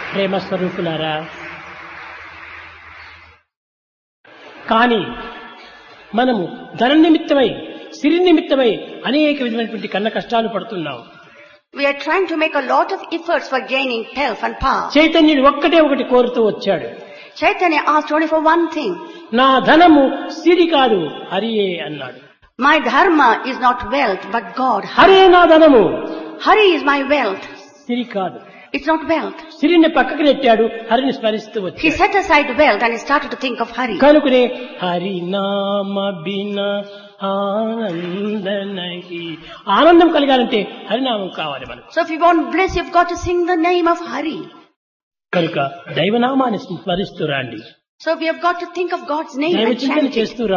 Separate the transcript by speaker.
Speaker 1: ప్రేమ స్వరూపులారా కానీ మనము ధన నిమిత్తమై సిరి నిమిత్తమై అనేక విధమైనటువంటి కన్న కష్టాలు పడుతున్నాం
Speaker 2: We are trying to make a lot of efforts for gaining health and power.
Speaker 1: చైతన్యుడు ఒక్కటే ఒకటి కోరుతూ వచ్చాడు
Speaker 2: Chaitanya asked only for one thing.
Speaker 1: నా ధనము సిరి కాదు హరియే అన్నాడు
Speaker 2: My dharma is not wealth, but God.
Speaker 1: Hare నా ధనము
Speaker 2: Hari is my wealth.
Speaker 1: సిరి కాదు
Speaker 2: It's not wealth.
Speaker 1: సిరిని పక్కకి నెట్టాడు హరిని స్మరిస్తూ
Speaker 2: He
Speaker 1: వచ్చాడు
Speaker 2: set aside wealth and he started to think of Hari.
Speaker 1: కనుకనే హరినామ బిన ఆనందనహి ఆనందం కలగాలంటే హరినామం కావాలి మనకు
Speaker 2: So if you want bliss, you've got to sing the name of Hari.
Speaker 1: కనుక దైవనామాన్ని స్మరిస్తూ రండి
Speaker 2: So we have got to think of God's name
Speaker 1: దైవ
Speaker 2: and
Speaker 1: చింతన
Speaker 2: chant it.
Speaker 1: చేస్తూ